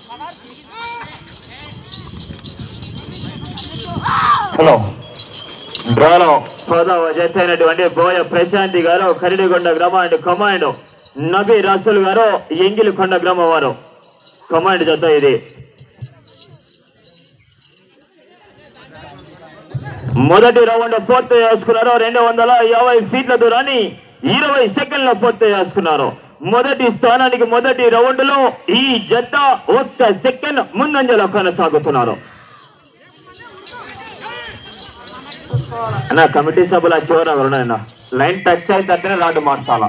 hello డ్రాలో పదవ జత అయినటువంటి బోయ ప్రశాంతి గారు కరిడిగొండ గ్రామాండ్ కమాండ్ నబీ రాసుల్ గారు ఎంగిలికొండ గ్రామం వారు కమాండ్ జత ఇది మొదటి రౌండ్ పూర్తి చేసుకున్నారు రెండు వందల యాభై ఫీట్ల దూరాన్ని ఇరవై సెకండ్ల పూర్తి చేసుకున్నారు మొదటి స్థానానికి మొదటి రౌండ్ లో ఈ జత ఒక్క సెకండ్ ముందంజలో కొనసాగుతున్నారు అన్న కమిటీ సభ్యుల చివర ఉన్నాయన్న లైన్ టచ్ అయితే రాడు మార్చాలా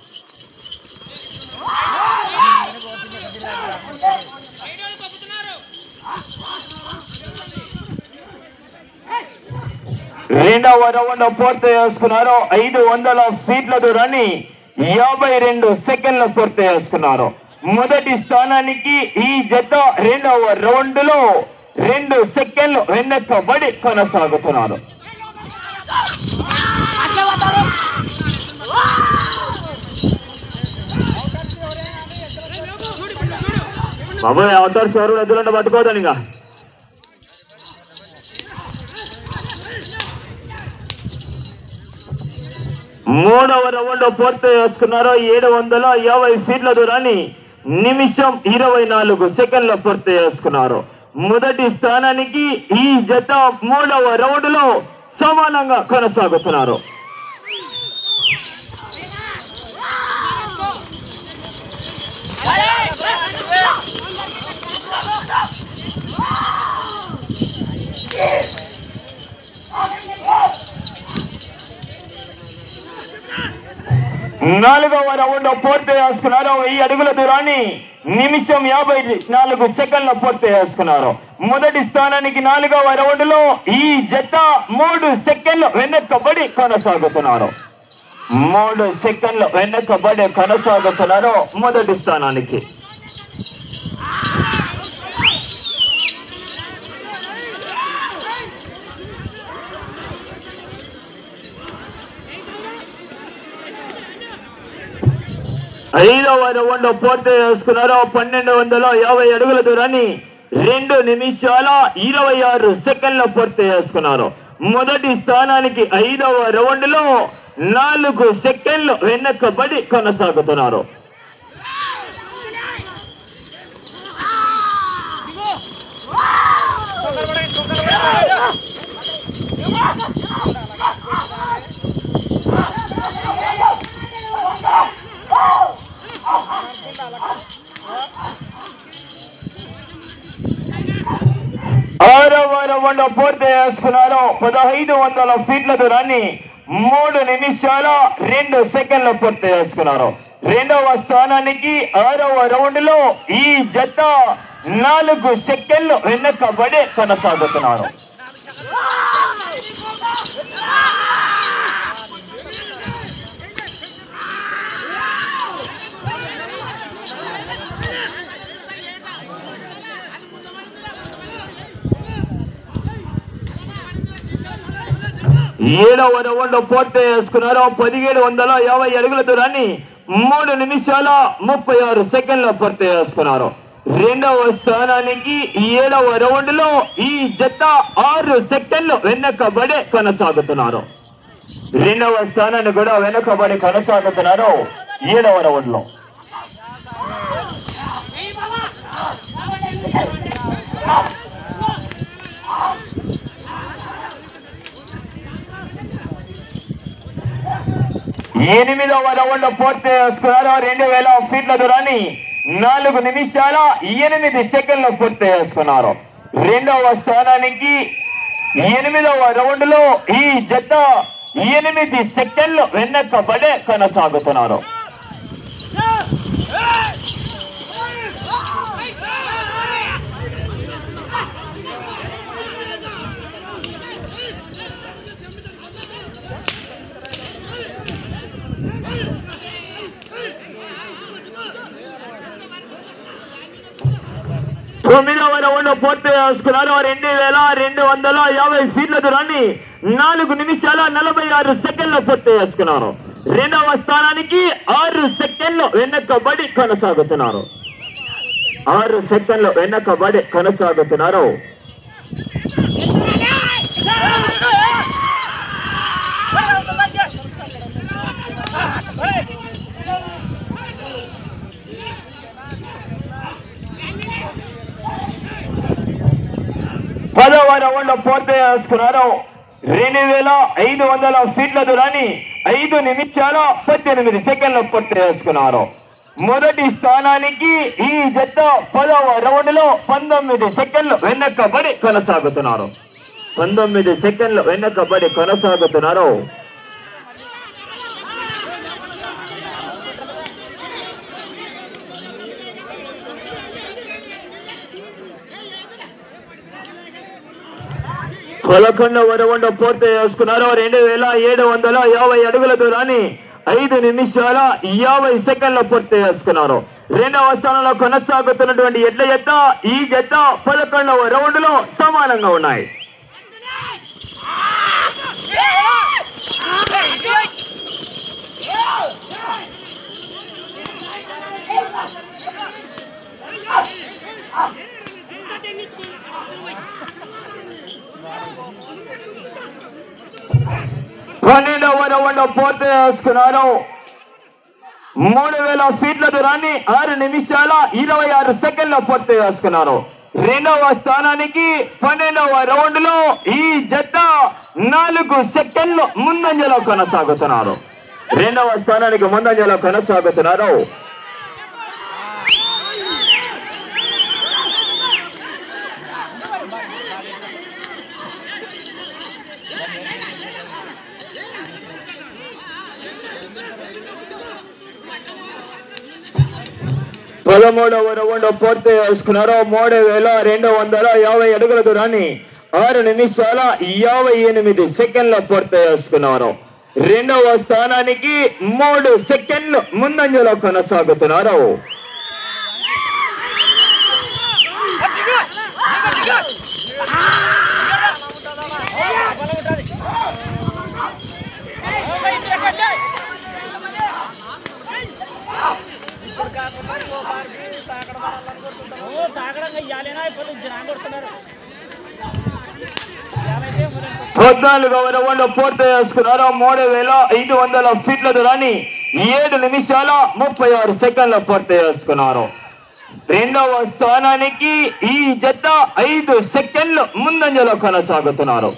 రెండవ రౌండ్ పూర్తి చేసుకున్నారు ఐదు వందల ఫీట్ల దూరాన్ని యాభై రెండు సెకండ్ల పూర్తి చేసుకున్నారు మొదటి స్థానానికి ఈ జత రెండవ రౌండ్ లో రెండు సెకండ్లు వెనక్కబడి కొనసాగుతున్నారు బాబాయ్ అవతారు చివరి ఎదురుంటే పట్టుకోవద్దని ఇంకా మూడవ రౌండ్ పూర్తి చేసుకున్నారు ఏడు వందల యాభై ఫీట్ల దూరాన్ని నిమిషం ఇరవై నాలుగు సెకండ్ల పూర్తి చేసుకున్నారు మొదటి స్థానానికి ఈ జత మూడవ రౌండ్ లో సమానంగా కొనసాగుతున్నారు నాలుగవ రౌండ్ పూర్తి చేసుకున్నారు వెయ్యి అడుగుల దూరాన్ని నిమిషం యాభై నాలుగు సెకండ్ల పూర్తి చేసుకున్నారు మొదటి స్థానానికి నాలుగవ రౌండ్ లో ఈ జత మూడు సెకండ్లు వెనక్కబడి కొనసాగుతున్నారు మూడు సెకండ్లు వెనక్కబడి కొనసాగుతున్నారు మొదటి స్థానానికి ఐదవ రౌండ్ పూర్తి చేసుకున్నారు పన్నెండు వందల యాభై అడుగుల దూరాన్ని రెండు నిమిషాల ఇరవై ఆరు సెకండ్ల పూర్తి చేసుకున్నారు మొదటి స్థానానికి ఐదవ రౌండ్ లో నాలుగు సెకండ్లు వెనక్కబడి కొనసాగుతున్నారు ఆరవ రౌండ్ పూర్తి చేసుకున్నారు పదహైదు వందల ఫీట్ల దూరాన్ని మూడు నిమిషాల రెండు సెకండ్లు పూర్తి చేసుకున్నారు రెండవ స్థానానికి ఆరవ రౌండ్ లో ఈ జత నాలుగు సెకండ్లు వెనకబడి కొనసాగుతున్నారు ఏడవ రౌండ్ పూర్తి చేసుకున్నారు పదిహేడు వందల యాభై అడుగుల దూరాన్ని మూడు నిమిషాల ముప్పై ఆరు సెకండ్ల పూర్తి చేసుకున్నారు రెండవ స్థానానికి ఏడవ రౌండ్ లో ఈ జత ఆరు సెకండ్లు వెనకబడి కొనసాగుతున్నారు రెండవ స్థానాన్ని కూడా వెనకబడి కొనసాగుతున్నారు ఏడవ రౌండ్ లో ఎనిమిదవ రౌండ్ పూర్తి చేసుకున్నారు రెండు వేల ఫీట్ల దూరాన్ని నాలుగు నిమిషాల ఎనిమిది సెకండ్లు పూర్తి చేసుకున్నారు రెండవ స్థానానికి ఎనిమిదవ రౌండ్ లో ఈ జత ఎనిమిది సెకండ్లు వెనకబడే కొనసాగుతున్నారు తొమ్మిదవ రౌండ్ పూర్తి చేసుకున్నారు రెండు వేల రెండు వందల యాభై ఫీట్ల దూరాన్ని నాలుగు నిమిషాల నలభై ఆరు సెకండ్లు పూర్తి చేసుకున్నారు రెండవ స్థానానికి ఆరు సెకండ్లు వెనకబడి కొనసాగుతున్నారు ఆరు సెకండ్లు వెనకబడి కొనసాగుతున్నారు పదవ రౌండ్ పూర్తి చేసుకున్నారు రెండు వేల ఐదు వందల ఫీట్ల దూరాన్ని ఐదు నిమిషాల పద్దెనిమిది సెకండ్లు పూర్తి చేసుకున్నారు మొదటి స్థానానికి ఈ జత పదవ రౌండ్ లో పంతొమ్మిది సెకండ్లు వెనకబడి కొనసాగుతున్నారు పంతొమ్మిది సెకండ్లు వెనకబడి కొనసాగుతున్నారు పదకొండవ రౌండ్ పూర్తి చేసుకున్నారు రెండు వేల ఏడు వందల యాభై అడుగుల దూరాన్ని ఐదు నిమిషాల యాభై సెకండ్ల పూర్తి చేసుకున్నారు రెండవ స్థానంలో కొనసాగుతున్నటువంటి ఎడ్ల జత ఈ జత పదకొండవ రౌండ్ లో సమానంగా ఉన్నాయి పన్నెండవ రౌండ్ పూర్తి చేసుకున్నారు మూడు వేల ఫీట్ల దూరాన్ని ఆరు నిమిషాల ఇరవై ఆరు సెకండ్ల పూర్తి చేసుకున్నారు రెండవ స్థానానికి పన్నెండవ రౌండ్ లో ఈ జత నాలుగు సెకండ్లు ముందంజలో కొనసాగుతున్నారు రెండవ స్థానానికి ముందంజలో కొనసాగుతున్నారు పదమూడవ రౌండ్ పూర్తి చేసుకున్నారు మూడు వేల రెండు వందల యాభై అడుగుల దూరాన్ని ఆరు నిమిషాల యాభై ఎనిమిది సెకండ్ల పూర్తి చేసుకున్నారు రెండవ స్థానానికి మూడు సెకండ్లు ముందంజలో కొనసాగుతున్నారు తాగడం ఇయ్యాలేనా ఇప్పుడు జనాలు కొడుతున్నారు పద్నాలుగవ రౌండ్ పూర్తి చేసుకున్నారు మూడు వేల ఐదు వందల ఫీట్ల దూరాన్ని ఏడు నిమిషాల ముప్పై ఆరు సెకండ్ల పూర్తి చేసుకున్నారు రెండవ స్థానానికి ఈ జత ఐదు సెకండ్లు ముందంజలో కొనసాగుతున్నారు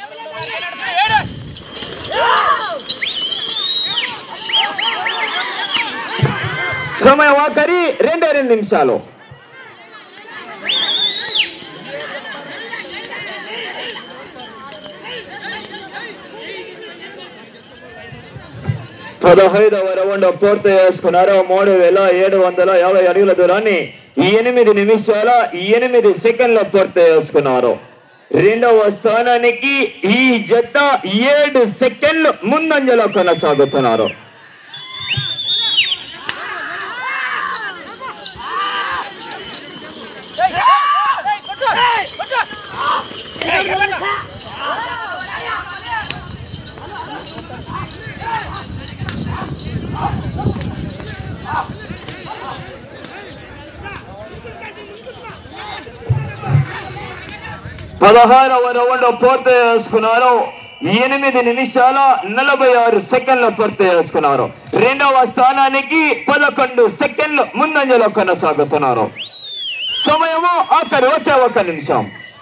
సమయం ఆఖరి రెండే రెండు నిమిషాలు పదహైదవ రౌండ్ పూర్తి చేసుకున్నారు మూడు వేల ఏడు వందల యాభై అడుగుల దూరాన్ని ఎనిమిది నిమిషాల ఎనిమిది సెకండ్ల పూర్తి చేసుకున్నారు రెండవ స్థానానికి ఈ జత ఏడు సెకండ్లు ముందంజలో కొనసాగుతున్నారు పదహారవ రౌండ్ పూర్తి చేసుకున్నారు ఎనిమిది నిమిషాల నలభై ఆరు సెకండ్ల పూర్తి చేసుకున్నారు రెండవ స్థానానికి పదకొండు సెకండ్లు ముందంజలో కొనసాగుతున్నారు సమయము ఆఖరి వచ్చే ఒక నిమిషం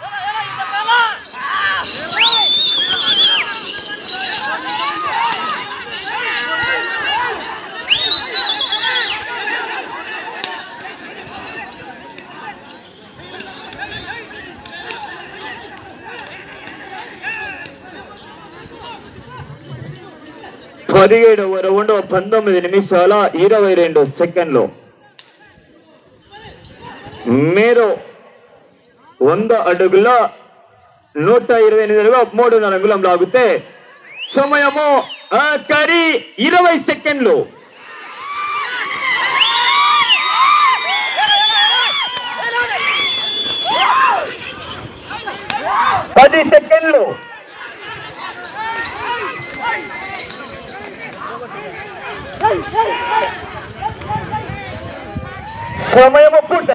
పదిహేడవ రౌండ్ పంతొమ్మిది నిమిషాల ఇరవై రెండు సెకండ్లు మీరు వంద అడుగుల నూట ఇరవై ఎనిమిది అడుగుల మూడున్నర అంగుళం లాగితే సమయము ఆఖరి ఇరవై సెకండ్లు పది సెకండ్లు సమయము